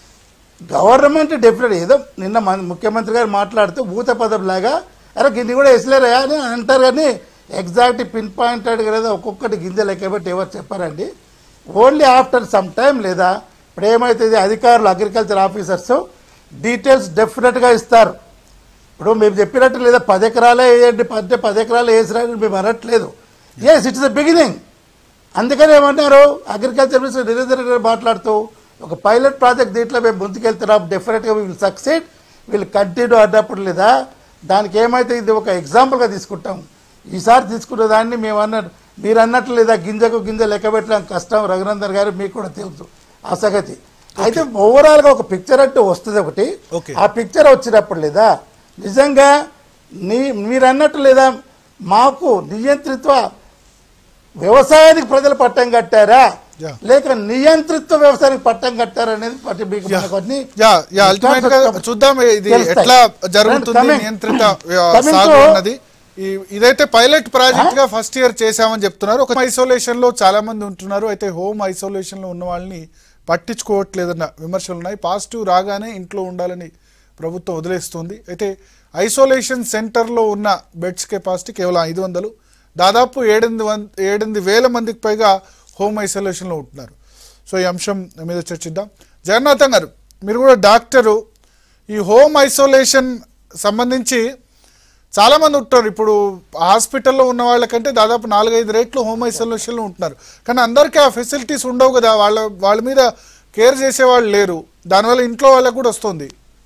గవర్నమెంట్ డెఫినెట్ ఏదో నిన్న మన ముఖ్యమంత్రి గారు మాట్లాడుతూ భూత పదం లాగా అరే గిన్ని కూడా వేసలేరా అని అంటారు కానీ ఎగ్జాక్ట్ పిన్ పాయింటెడ్ లేదా ఒక్కొక్కటి గింజ లెక్కబెట్టి ఎవరు చెప్పారండి ఓన్లీ ఆఫ్టర్ సమ్ టైం లేదా ఇప్పుడు ఏమవుతుంది అధికారులు అగ్రికల్చర్ ఆఫీసర్స్ డీటెయిల్స్ డెఫినెట్గా ఇస్తారు ఇప్పుడు మేము చెప్పినట్టు లేదా పది ఎకరాలే వేయండి అంటే పది ఎకరాలు వేసిరండి మేము అనట్లేదు ఎస్ ఇట్స్ ద బిగినింగ్ అందుకని ఏమన్నారు అగ్రికల్చర్ మినిస్టర్ నిరంజన్ రెడ్డి గారు మాట్లాడుతూ ఒక పైలట్ ప్రాజెక్ట్ దీంట్లో మేము ముందుకెళ్తున్నాం డెఫినెట్గా విల్ సక్సెడ్ వీళ్ళు కంటిన్యూ అన్నప్పుడు లేదా దానికి ఏమైతే ఇది ఒక ఎగ్జాంపుల్గా తీసుకుంటాం ఈసారి తీసుకున్న దాన్ని మేము అన్నట్టు మీరు అన్నట్లు లేదా గింజకు గింజ లెక్క పెట్టడం కష్టం రఘునందన్ గారు మీకు కూడా తెలుసు ఆ సంగతి అయితే ఓవరాల్గా ఒక పిక్చర్ అంటూ వస్తుంది ఒకటి Okay. ఆ పిక్చర్ వచ్చినప్పుడు లేదా నిజంగా నీ మీరు అన్నట్టు లేదా మాకు నియంత్రిత్వ వ్యవసాయానికి ప్రజలు పట్టం కట్టారా Yeah. లేక నియంత్రిత్వ వ్యవసాయానికి పట్టం కట్టారా అనేది పట్టి మీకు మనకు అన్ని యా యా అల్టిమేట్ గా తెలుస్తాయి. చూద్దాం ఇది తెలుస్తాయి. ఎట్లా జరుగుతుంది Coming- నియంత్రిత ఆ, coming సాగు to- ఉన్నది ఈ- ఇదైతే పైలట్ ప్రాజెక్ట్ గా ఫస్ట్ ఇయర్ చేశామని చెప్తున్నారు ఒక ఐసోలేషన్ లో చాలా మంది ఉంటున్నారు అయితే హోమ్ ఐసోలేషన్ లో ఉన్న వాళ్ళని పట్టించుకోవట్లేదన్న విమర్శలు ఉన్నాయి పాజిటివ్ రాగానే ఇంట్లో ఉండాలని ప్రభుత్వం వదిలేస్తుంది అయితే ఐసోలేషన్ సెంటర్లో ఉన్న బెడ్స్ కెపాసిటీ కేవలం ఐదు వందలు దాదాపు ఏడెనిమిది వంద ఏడెనిమిది వేల మందికి పైగా హోమ్ ఐసోలేషన్లో ఉంటున్నారు సో ఈ అంశం మీద చర్చిద్దాం జగన్నాథం గారు మీరు కూడా డాక్టరు ఈ హోమ్ ఐసోలేషన్ సంబంధించి చాలామంది ఉంటారు ఇప్పుడు హాస్పిటల్లో ఉన్న వాళ్ళకంటే దాదాపు నాలుగైదు రేట్లు హోమ్ ఐసోలేషన్లో ఉంటున్నారు కానీ అందరికీ ఆ ఫెసిలిటీస్ ఉండవు కదా వాళ్ళ వాళ్ళ మీద కేర్ చేసేవాళ్ళు లేరు దానివల్ల ఇంట్లో వాళ్ళకు కూడా వస్తుంది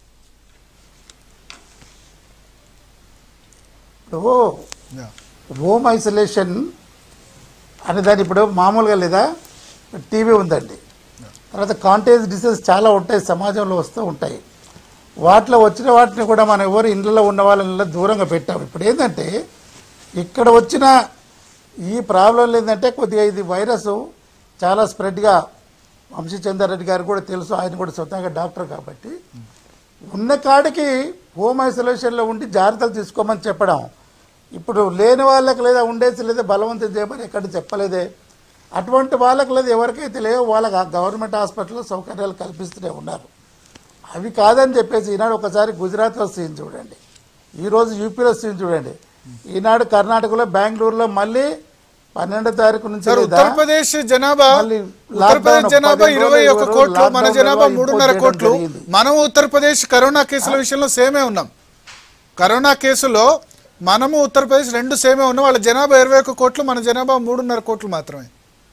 ఇప్పుడు హోమ్ ఐసోలేషన్ అనే దాని ఇప్పుడు మామూలుగా లేదా టీవీ ఉందండి తర్వాత కాంటేజ్ డిసీజ్ చాలా ఉంటాయి సమాజంలో వస్తూ ఉంటాయి వాటిలో వచ్చిన వాటిని కూడా మనం ఎవరు ఇళ్ళలో ఉన్న వాళ్ళని దూరంగా పెట్టాం ఇప్పుడు ఏంటంటే ఇక్కడ వచ్చిన ఈ ప్రాబ్లం ఏంటంటే కొద్దిగా ఇది వైరస్ చాలా స్ప్రెడ్గా వంశీచందర్ రెడ్డి గారు కూడా తెలుసు ఆయన కూడా స్వతహాగా డాక్టర్ కాబట్టి ఉన్న కాడికి హోమ్ ఐసోలేషన్లో ఉండి జాగ్రత్తలు తీసుకోమని చెప్పడం ఇప్పుడు లేని వాళ్ళకి లేదా ఉండేసి లేదా బలవంతం చేయమని ఎక్కడ చెప్పలేదే అటువంటి వాళ్ళకి లేదు ఎవరికైతే లేవో వాళ్ళకి ఆ గవర్నమెంట్ హాస్పిటల్లో సౌకర్యాలు కల్పిస్తూనే ఉన్నారు అవి కాదని చెప్పేసి ఈనాడు ఒకసారి గుజరాత్లో సీన్ చూడండి ఈరోజు యూపీలో సీన్ చూడండి ఈనాడు కర్ణాటకలో బెంగళూరులో మళ్ళీ పన్నెండో తారీఖు నుంచి సార్ లేదా ఉత్తరప్రదేశ్ జనాభా మళ్ళీ ఉత్తరప్రదేశ్ లాక్డౌన్ జనాభా పదిహేను ఇరవై రోజులు ఒక్క ఇరవై కోట్లు లాక్డౌన్ మన వల్ల జనాభా ఇంపోర్ట్ మూడున్నర చేయడం కోట్లు జరిగింది. మనం ఉత్తరప్రదేశ్ కరోనా కేసుల విషయంలో సేమే ఉన్నాం కరోనా కేసులో మనము ఉత్తరప్రదేశ్ రెండు సేమే ఉన్నాం వాళ్ళ జనాభా ఇరవై ఒక్క కోట్లు మన జనాభా మూడున్నర కోట్లు మాత్రమే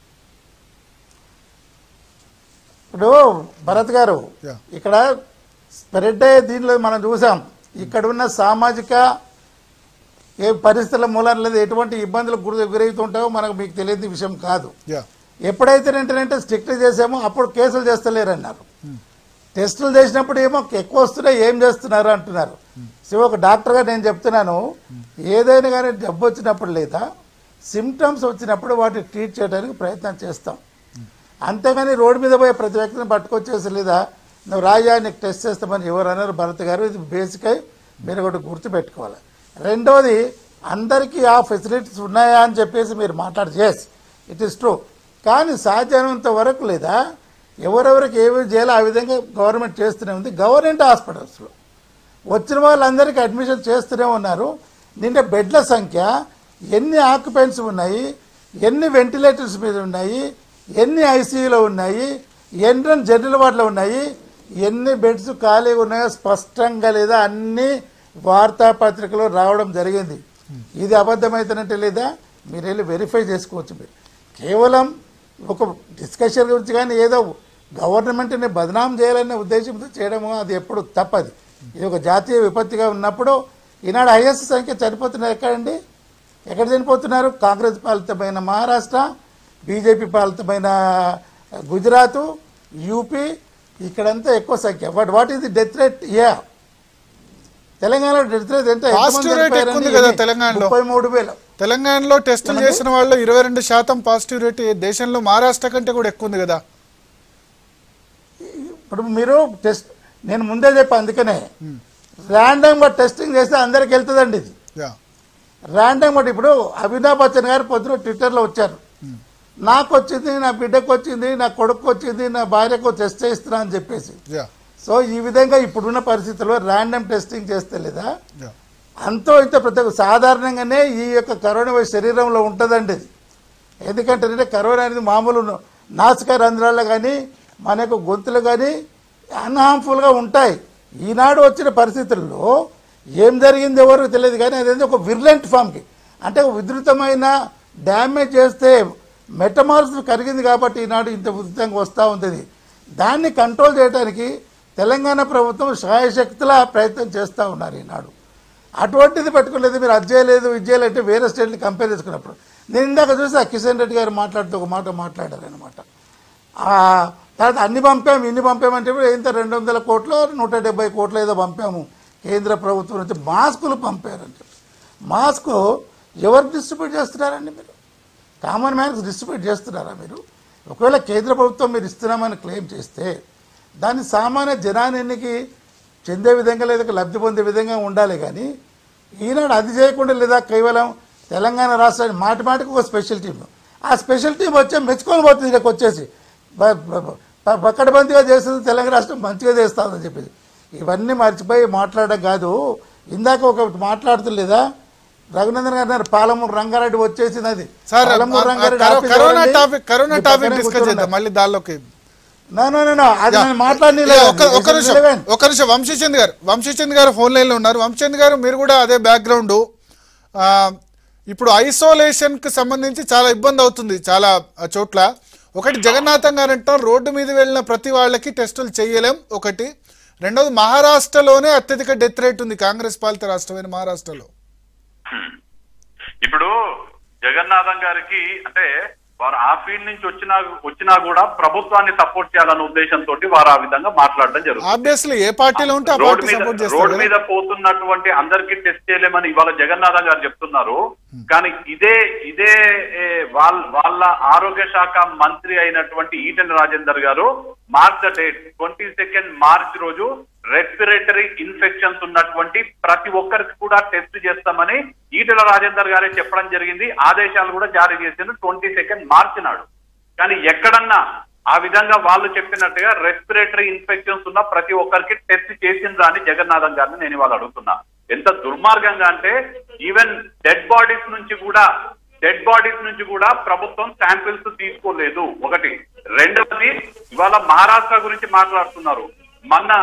ఇప్పుడు భరత్ గారు Yeah. ఇక్కడ స్ప్రెడ్ అయ్యే దీనిలో మనం చూసాం ఇక్కడ ఉన్న సామాజిక ఏ పరిస్థితుల మూలన లేదా ఎటువంటి ఇబ్బందులకు గురి గురవుతుంటావో మనకు మీకు తెలియని విషయం కాదు యా ఎప్పుడైతే ఏంటంటే స్ట్రిక్ట్ చేసామో అప్పుడు కేసులు చేస్తలేరన్నారు టెస్టులు చేసినప్పుడు ఏమో ఎక్కువ వస్తున్నాయి ఏం చేస్తున్నారు అంటున్నారు సో ఒక డాక్టర్గా నేను చెప్తున్నాను ఏదైనా కానీ జబ్బు వచ్చినప్పుడు లేదా సిమ్టమ్స్ వచ్చినప్పుడు వాటిని ట్రీట్ చేయడానికి ప్రయత్నం చేస్తాం అంతేగాని రోడ్డు మీద పోయి ప్రతి వ్యక్తిని పట్టుకొచ్చేసి లేదా నువ్వు రాజా నీకు టెస్ట్ చేస్తామని ఎవరు అన్నారు భరత్ గారు ఇది బేసిక్ అయి మీరు ఒకటి గుర్తుపెట్టుకోవాలి రెండోది అందరికీ ఆ ఫెసిలిటీస్ ఉన్నాయా అని చెప్పేసి మీరు మాట్లాడు చేసి ఇట్ ఇస్ ట్రూ కానీ సాధ్యమైనంత వరకు లేదా ఎవరెవరికి ఏమి చేయాలో ఆ విధంగా గవర్నమెంట్ చేస్తూనే ఉంది గవర్నమెంట్ హాస్పిటల్స్లో వచ్చిన వాళ్ళందరికీ అడ్మిషన్ చేస్తూనే ఉన్నారు నిన్న బెడ్ల సంఖ్య ఎన్ని ఆక్యుపెంట్స్ ఉన్నాయి ఎన్ని వెంటిలేటర్స్ మీద ఉన్నాయి ఎన్ని ఐసీయూలో ఉన్నాయి ఎన్ని జనరల్ వార్డులో ఉన్నాయి ఎన్ని బెడ్స్ ఖాళీగా ఉన్నాయో స్పష్టంగా లేదా అన్ని వార్తాపత్రికలో రావడం జరిగింది ఇది అబద్ధమైతేనంటే లేదా మీరు వెళ్ళి వెరిఫై చేసుకోవచ్చు మీరు కేవలం ఒక డిస్కషన్ గురించి కానీ ఏదో గవర్నమెంట్ని బదనాం చేయాలనే ఉద్దేశంతో చేయడము అది ఎప్పుడు తప్పది ఇది ఒక జాతీయ విపత్తిగా ఉన్నప్పుడు ఈనాడు హైయెస్ట్ సంఖ్య చనిపోతున్నారు ఎక్కడండి ఎక్కడ చనిపోతున్నారు కాంగ్రెస్ పాలితమైన మహారాష్ట్ర బీజేపీ పాలితమైన గుజరాత్ యూపీ ఇక్కడంతా ఎక్కువ సంఖ్య but what is the death rate యా తెలంగాణలో డెత్ రేట్ ఎంత Positive rate ఎక్కువ ఉంది కదా తెలంగాణలో. ముప్పై మూడు వేలు తెలంగాణలో టెస్టులు చేసిన వాళ్ళు ఇరవై రెండు శాతం పాజిటివ్ రేట్ దేశంలో మహారాష్ట్ర కంటే కూడా ఎక్కువ ఉంది కదా ఇప్పుడు మీరు టెస్ట్ నేను ముందే చెప్పా అందుకనే ర్యాండమ్గా టెస్టింగ్ చేస్తే అందరికి వెళ్తుందండి ఇది యా ర్యాండమ్ బట్టి ఇప్పుడు అమితాబ్ బచ్చన్ గారు పొద్దున ట్విట్టర్లో వచ్చారు నాకు వచ్చింది నా బిడ్డకు వచ్చింది నా కొడుకు వచ్చింది నా భార్యకు టెస్ట్ చేస్తున్నా అని చెప్పేసి యా సో ఈ విధంగా ఇప్పుడున్న పరిస్థితుల్లో ర్యాండమ్ టెస్టింగ్ చేస్తే లేదా యా అంతో ఇంత ప్రతి సాధారణంగానే ఈ యొక్క కరోనా వైరస్ శరీరంలో ఉంటుందండి ఇది ఎందుకంటే అంటే కరోనా అనేది మామూలు నాసిక రంధ్రాలు కానీ మన యొక్క గొంతులు కానీ అన్హార్మ్ఫుల్గా ఉంటాయి ఈనాడు వచ్చిన పరిస్థితుల్లో ఏం జరిగింది ఎవరికి తెలియదు కానీ అదేంటి ఒక విర్లెంట్ ఫామ్కి అంటే ఒక విధృతమైన డ్యామేజ్ చేస్తే మెటమాల్స్ కరిగింది కాబట్టి ఈనాడు ఇంత ఉధృతంగా వస్తూ ఉంటుంది దాన్ని కంట్రోల్ చేయడానికి తెలంగాణ ప్రభుత్వం శాయశక్తుల ప్రయత్నం చేస్తూ ఉన్నారు ఈనాడు అటువంటిది పెట్టుకోలేదు మీరు అది చేయలేదు ఇది చేయలేదు అంటే వేరే స్టేట్ని కంపేర్ చేసుకున్నప్పుడు నేను ఇందాక చూసి ఆ కిషన్ రెడ్డి గారు మాట్లాడుతూ ఒక మాట మాట్లాడారు అనమాట తర్వాత అన్ని పంపాము ఇన్ని పంపామంటే ఇప్పుడు ఎంత రెండు వందల కోట్లు నూట డెబ్బై కోట్లు ఏదో పంపాము కేంద్ర ప్రభుత్వం నుంచి మాస్కులు పంపారని చెప్పి మాస్క్ ఎవరు డిస్ట్రిబ్యూట్ చేస్తున్నారండి మీరు కామన్ మ్యాన్స్ డిస్ట్రిబ్యూట్ చేస్తున్నారా మీరు ఒకవేళ కేంద్ర ప్రభుత్వం మీరు ఇస్తున్నామని క్లెయిమ్ చేస్తే దాన్ని సామాన్య జనానికి చెందే విధంగా లేదా లబ్ధి పొందే విధంగా ఉండాలి కానీ ఈనాడు అది చేయకుండా లేదా కేవలం తెలంగాణ రాష్ట్రానికి మాటి మాటికి ఒక స్పెషల్ టీం ఆ స్పెషల్ టీం వచ్చే మెచ్చుకొని పోతుంది ఇక్కడికి వచ్చేసి బ- బ- బ- పక్కడబందిగా చేస్తుంది తెలంగాణ రాష్ట్రం మంచిగా చేస్తుందని చెప్పేసి ఇవన్నీ మర్చిపోయి మాట్లాడడం కాదు ఇందాక ఒక మాట్లాడుతులేదా రఘునందన్ గారు అన్నారు పాలమూరు రంగారెడ్డి వచ్చేసింది అది సార్ పాలమూరు ఆ- ఆ రంగారెడ్డి కరో- ఆఫీస్ కరోనా ఎవరండి? టాపిక్ కరోనా మీ టాపిక్ పక్కనే డిస్కస్ కూర్చొని చేద్దాం మళ్ళీ దానిలోకి నో నో నో, నో అది నేను మాట్లాడి యా, ఒక్క ఒక్క నిమిషం ఒక్క నిమిషం వంశీచంద్ గారు వంశీచంద్ గారు ఫోన్ లైన్లో ఉన్నారు వంశీచంద్ గారు మీరు కూడా అదే బ్యాక్గ్రౌండ్ ఇప్పుడు ఐసోలేషన్ కి సంబంధించి చాలా ఇబ్బంది అవుతుంది చాలా ఆ, చోట్ల ఒకటి జగన్నాథం గారు అంటారు రోడ్డు మీద వెళ్ళిన ప్రతి వాళ్ళకి టెస్టులు చేయలేం ఒకటి రెండోది మహారాష్ట్రలోనే అత్యధిక డెత్ రేట్ ఉంది కాంగ్రెస్ పాలిత రాష్ట్రమైన మహారాష్ట్రలో ఇప్పుడు జగన్నాథం గారికి అంటే వారు ఆ ఫీల్డ్ నుంచి వచ్చినా వచ్చినా కూడా ప్రభుత్వాన్ని సపోర్ట్ చేయాలన్న ఉద్దేశంతో వారు ఆ విధంగా మాట్లాడడం జరుగుతుంది ఆబ్వియస్లీ ఏ పార్టీలో ఉంటే ఆ రోడ్ పార్టీ మీద సపోర్ట్ రోడ్ చేస్తారు మీద పోతున్నటువంటి అందరికి టెస్ట్ చేయలేమని ఇవాళ జగన్నాథం గారు చెప్తున్నారు కానీ ఇదే ఇదే ఏ, వాళ్ళ వాళ్ళ ఆరోగ్య శాఖ మంత్రి అయినటువంటి Eatala Rajender garu march the date twenty second march రోజు రెస్పిరేటరీ ఇన్ఫెక్షన్స్ ఉన్నటువంటి ప్రతి ఒక్కరికి కూడా టెస్ట్ చేస్తామని ఈటెల రాజేందర్ గారే చెప్పడం జరిగింది ఆదేశాలు కూడా జారీ చేసింది ట్వంటీ సెకండ్ మార్చ్ నాడు కానీ ఎక్కడన్నా ఆ విధంగా వాళ్ళు చెప్పినట్టుగా రెస్పిరేటరీ ఇన్ఫెక్షన్స్ ఉన్న ప్రతి ఒక్కరికి టెస్ట్ చేసిండ్రా అని జగన్నాథం గారిని నేను ఇవాళ అడుగుతున్నా ఎంత దుర్మార్గంగా అంటే ఈవెన్ డెడ్ బాడీస్ నుంచి కూడా డెడ్ బాడీస్ నుంచి కూడా ప్రభుత్వం శాంపిల్స్ తీసుకోలేదు ఒకటి రెండవది ఇవాళ మహారాష్ట్ర గురించి మాట్లాడుతున్నారు మొన్న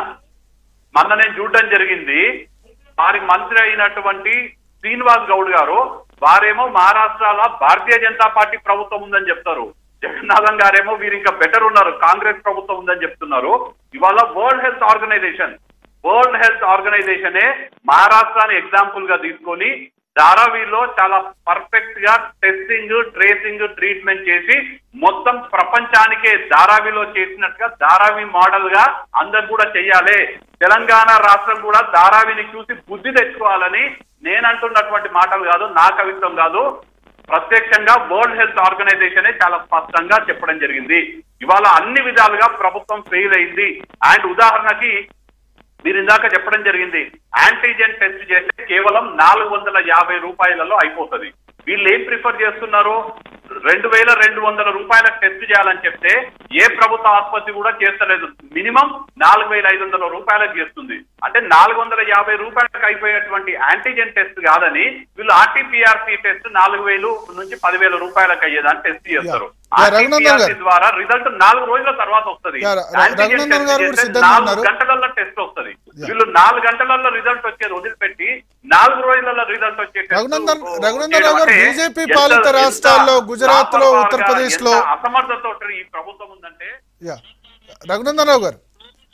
మొన్న నేను చూడడం జరిగింది వారి మంత్రి అయినటువంటి శ్రీనివాస్ గౌడ్ గారు వారేమో మహారాష్ట్రలో భారతీయ జనతా పార్టీ ప్రభుత్వం ఉందని చెప్తారు జగన్నాథన్ గారేమో వీరు ఇంకా బెటర్ ఉన్నారు కాంగ్రెస్ ప్రభుత్వం ఉందని చెప్తున్నారు ఇవాళ world health organization world health ఆర్గనైజేషనే మహారాష్ట్రాని ఎగ్జాంపుల్ గా తీసుకొని ధారావీలో చాలా పర్ఫెక్ట్ గా టెస్టింగ్ ట్రేసింగ్ ట్రీట్మెంట్ చేసి మొత్తం ప్రపంచానికే ధారావిలో చేసినట్టుగా ధారావి మోడల్ గా అందరు కూడా చెయ్యాలి తెలంగాణ రాష్ట్రం కూడా ధారావిని చూసి బుద్ధి తెచ్చుకోవాలని నేను అంటున్నటువంటి మాటలు కాదు నా కవిత్వం కాదు ప్రత్యక్షంగా వరల్డ్ హెల్త్ ఆర్గనైజేషనే చాలా స్పష్టంగా చెప్పడం జరిగింది ఇవాళ అన్ని విధాలుగా ప్రభుత్వం ఫెయిల్ అయింది అండ్ ఉదాహరణకి మీరు ఇందాక చెప్పడం జరిగింది యాంటీజెన్ టెస్ట్ చేస్తే కేవలం నాలుగు వందల యాభై రూపాయలలో అయిపోతుంది వీళ్ళు ఏం ప్రిఫర్ చేస్తున్నారు రెండు వేల రెండు వందల రూపాయలకు టెస్ట్ చేయాలని చెప్తే ఏ ప్రభుత్వ ఆసుపత్రి కూడా చేస్తలేదు మినిమం నాలుగు వేల ఐదు వందల రూపాయలకు చేస్తుంది అంటే నాలుగు వందల యాభై రూపాయలకు అయిపోయేటువంటి యాంటీజెన్ టెస్ట్ కాదని వీళ్ళు ఆర్టీపీఆర్సీ టెస్ట్ నాలుగు వేలు నుంచి పదివేల రూపాయలకు అయ్యేదాన్ని టెస్ట్ చేస్తారు Yeah. Yeah, రఘునందన్ గారు. RT-PCR ద్వారా రిజల్ట్ నాలుగు రోజుల తర్వాత వస్తుంది Yeah, ర- యాంటీజెన్ రఘునందన్ టెస్ట్ గారు కూడా చేస్తే సిద్ధంగా నాలుగు ఉన్నారు. గంటలలో టెస్ట్ వస్తుంది Yeah. వీళ్ళు నాలుగు గంటలలో రిజల్ట్ వచ్చేది వదిలిపెట్టి నాలుగు రోజులలో రిజల్ట్ వచ్చే test రఘునందన్- ఓ- రఘునందన్ చేయడం గారు అంటే BJP ఎంత- పాలిత ఎంత రాష్ట్రాల్లో గుజరాత్ లో, లాపర్వాగా, ఉత్తరప్రదేశ్ లో- ఎంత అసమర్థతో ఈ ప్రభుత్వం ఉందంటే యా రఘునందన్ రావు గారు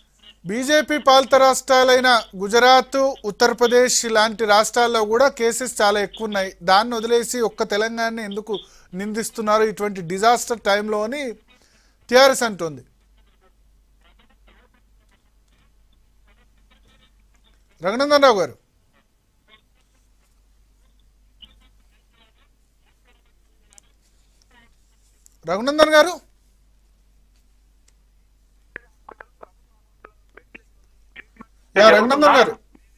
బీజేపీ పాలిత రాష్ట్రాలైన గుజరాత్ ఉత్తరప్రదేశ్ లాంటి రాష్ట్రాల్లో కూడా కేసెస్ చాలా ఎక్కువ ఉన్నాయి దాన్ని వదిలేసి ఒక్క తెలంగాణని ఎందుకు నిందిస్తున్నారు ఇటువంటి డిజాస్టర్ టైంలో అని టిఆర్ఎస్ అంటుంది రఘునందన్ రావు గారు రఘునందన్ గారు యా రఘునందన్ గారు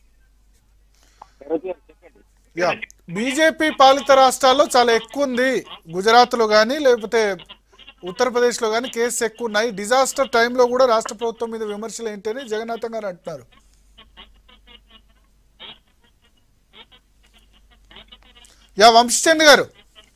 యా బీజేపీ పాలిత రాష్ట్రాల్లో చాలా ఎక్కువ ఉంది గుజరాత్లో కానీ లేకపోతే ఉత్తరప్రదేశ్లో కానీ కేసు ఎక్కువ ఉన్నాయి డిజాస్టర్ టైంలో కూడా రాష్ట్ర ప్రభుత్వం మీద విమర్శలు ఏంటని జగన్నాథం గారు అంటున్నారు యా వంశచంద్ గారు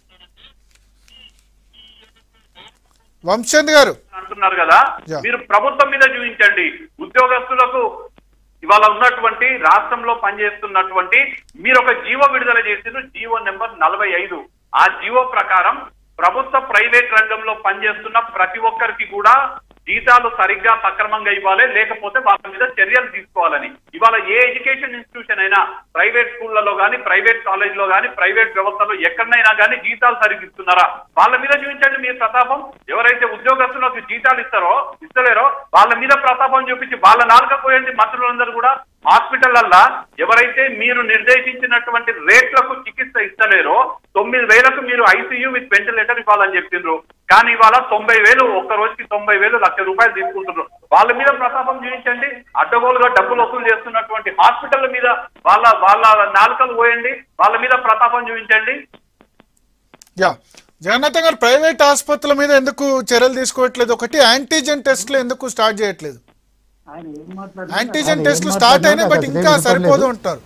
వంశచంద్ గారు అంటున్నారు కదా Yeah. మీరు ప్రభుత్వం మీద చూపించండి ఉద్యోగస్తులకు ఇవాళ ఉన్నటువంటి రాష్ట్రంలో పనిచేస్తున్నటువంటి మీరు ఒక జీవో విడుదల చేసిన జీవో నెంబర్ నలభై ఐదు ఆ జీవో ప్రకారం ప్రభుత్వ ప్రైవేట్ రంగంలో పనిచేస్తున్న ప్రతి ఒక్కరికి కూడా జీతాలు సరిగ్గా సక్రమంగా ఇవ్వాలి లేకపోతే వాళ్ళ మీద చర్యలు తీసుకోవాలని ఇవాళ ఏ ఎడ్యుకేషన్ ఇన్స్టిట్యూషన్ అయినా ప్రైవేట్ స్కూళ్లలో కానీ ప్రైవేట్ కాలేజ్ లో కానీ ప్రైవేట్ వ్యవస్థలో ఎక్కడైనా కానీ జీతాలు సరిగ్గా ఇస్తున్నారా వాళ్ళ మీద చూపించండి మీ ప్రతాపం ఎవరైతే ఉద్యోగస్తులకు జీతాలు ఇస్తారో ఇస్తలేరో వాళ్ళ మీద ప్రతాపం చూపించి వాళ్ళ నాలుక పోయండి మంత్రులందరూ కూడా హాస్పిటల్లల్లా ఎవరైతే మీరు నిర్దేశించినటువంటి రేట్లకు చికిత్స ఇస్తలేరో తొమ్మిది వేలకు మీరు ఐసీయూ విత్ వెంటిలేటర్ ఇవ్వాలని చెప్పిండ్రు కానీ ఇవాళ తొంభై వేలు ఒక్క రోజుకి తొంభై వేలు లక్ష రూపాయలు తీసుకుంటున్నారు వాళ్ళ మీద ప్రతాపం చూపించండి అడ్డగోలుగా డబ్బులు వసూలు చేస్తున్నటువంటి హాస్పిటల్ మీద వాళ్ళ వాళ్ళ నాలుకలు పోయండి వాళ్ళ మీద ప్రతాపం చూపించండి యా జగన్నాథం గారు ప్రైవేట్ ఆసుపత్రుల మీద ఎందుకు చర్యలు తీసుకోవట్లేదు ఒకటి యాంటీజెన్ టెస్ట్లు ఎందుకు స్టార్ట్ చేయట్లేదు యాంటీజెన్ ఆయన టెస్ట్లు ఏం స్టార్ట్ అయినాయి బట్ మాట్లాడినా ఇంకా నాకు అసలు సరిపోదు వినపడలేదు. అంటారు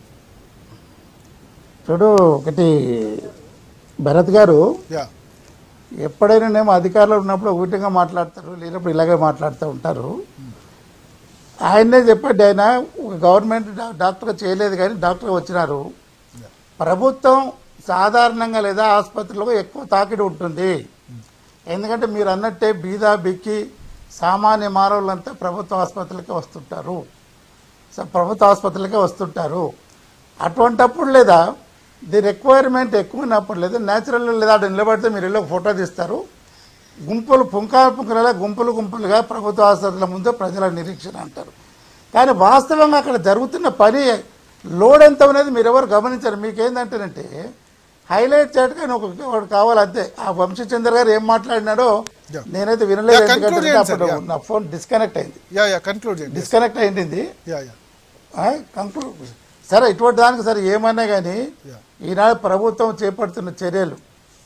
చూడు ఒకటి భరత్ గారు యా ఎప్పుడైనానేమో అధికారులు ఉన్నప్పుడు ఒక విధంగా మాట్లాడతారు లేనప్పుడు ఇలాగే మాట్లాడుతూ ఉంటారు ఆయన్నే చెప్పండి ఆయన ఒక గవర్నమెంట్ డా- డాక్టర్ చేయలేదు కానీ డాక్టర్ వచ్చినారు ప్రభుత్వం సాధారణంగా లేదా ఆసుపత్రిలో ఎక్కువ తాకిడి ఉంటుంది ఎందుకంటే మీరు అన్నట్టే బీదా బిక్కి సామాన్య మానవులంతా ప్రభుత్వ ఆసుపత్రులకే వస్తుంటారు సో ప్రభుత్వ ఆసుపత్రులకే వస్తుంటారు అటువంటప్పుడు లేదా ది రిక్వైర్మెంట్ ఎక్కువ ఉన్నప్పుడు లేదా న్యాచురల్ లేదా అక్కడ నిలబడితే మీరు వెళ్ళి ఒక ఫోటో తీస్తారు గుంపులు పుంకాలు పుంకల గుంపులు గుంపులుగా ప్రభుత్వ ఆసుపత్రుల ముందు ప్రజల నిరీక్షణ అంటారు కానీ వాస్తవంగా అక్కడ జరుగుతున్న పని లోడ్ ఎంత అనేది మీరు ఎవరు గమనించారు మీకేందంటేనంటే హైలైట్ చేయడానికి ఒక ఒకటి కావాలంతే ఆ వంశచంద్ర గారు ఏం మాట్లాడినాడో Yeah. నేనైతే వినలేదు Yeah, conclude ఎందుకంటే చేయండి, అప్పుడు sir. Yeah. నా ఫోన్ డిస్కనెక్ట్ అయింది యా యా కన్క్లూడ్ చేయండి డిస్కనెక్ట్ అయింది యా యా కంక్లూడ్ సరే ఇటువంటి దానికి సరే ఏమన్నా కానీ Yeah. ఈనాడు ప్రభుత్వం చేపడుతున్న చర్యలు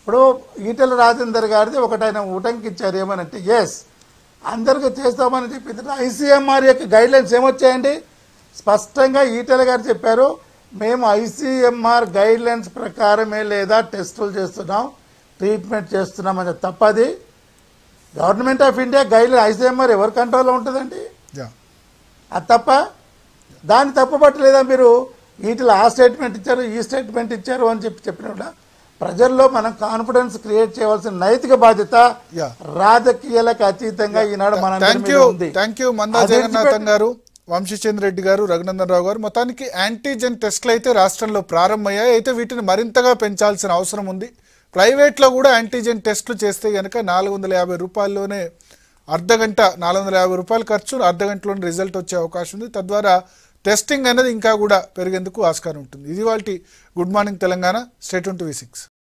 ఇప్పుడు ఈటెల రాజేందర్ గారిది ఒకటి ఆయన ఉటంకిచ్చారు ఏమనంటే ఎస్ అందరికీ చేస్తామని చెప్పింది ఐసీఎంఆర్ యొక్క గైడ్ లైన్స్ ఏమొచ్చాయండి స్పష్టంగా ఈటెల గారు చెప్పారు మేము ఐసీఎంఆర్ గైడ్ లైన్స్ ప్రకారమే లేదా టెస్టులు చేస్తున్నాం ట్రీట్మెంట్ చేస్తున్నాం అని తప్పది government of India guideline ICMR ఎవరి కంట్రోల్లో ఉంటుందండి యా అది తప్ప దాన్ని తప్పుపట్టలేదా మీరు వీటిలో ఆ స్టేట్మెంట్ ఇచ్చారు ఈ స్టేట్మెంట్ ఇచ్చారు అని చెప్పి చెప్పినప్పుడు ప్రజల్లో మనం కాన్ఫిడెన్స్ క్రియేట్ చేయవలసిన నైతిక బాధ్యత Yeah. రాజకీయాలకు అతీతంగా ఈనాడు మన thank you thank you Manda Jagannatham garu Vamshichandra Reddy గారు రఘునందన్ రావు గారు మొత్తానికి యాంటీజెన్ టెస్ట్లు అయితే రాష్ట్రంలో ప్రారంభమయ్యాయి అయితే వీటిని మరింతగా పెంచాల్సిన అవసరం ఉంది ప్రైవేట్లో కూడా యాంటీజెన్ టెస్టులు చేస్తే కనుక నాలుగు వందల యాభై రూపాయల్లోనే అర్ధ గంట నాలుగు వందల యాభై రూపాయలు ఖర్చు అర్ధ గంటలోనే రిజల్ట్ వచ్చే అవకాశం ఉంది తద్వారా టెస్టింగ్ అనేది ఇంకా కూడా పెరిగేందుకు ఆస్కారం ఉంటుంది ఇది వాళ్ళ good morning Telangana state to V six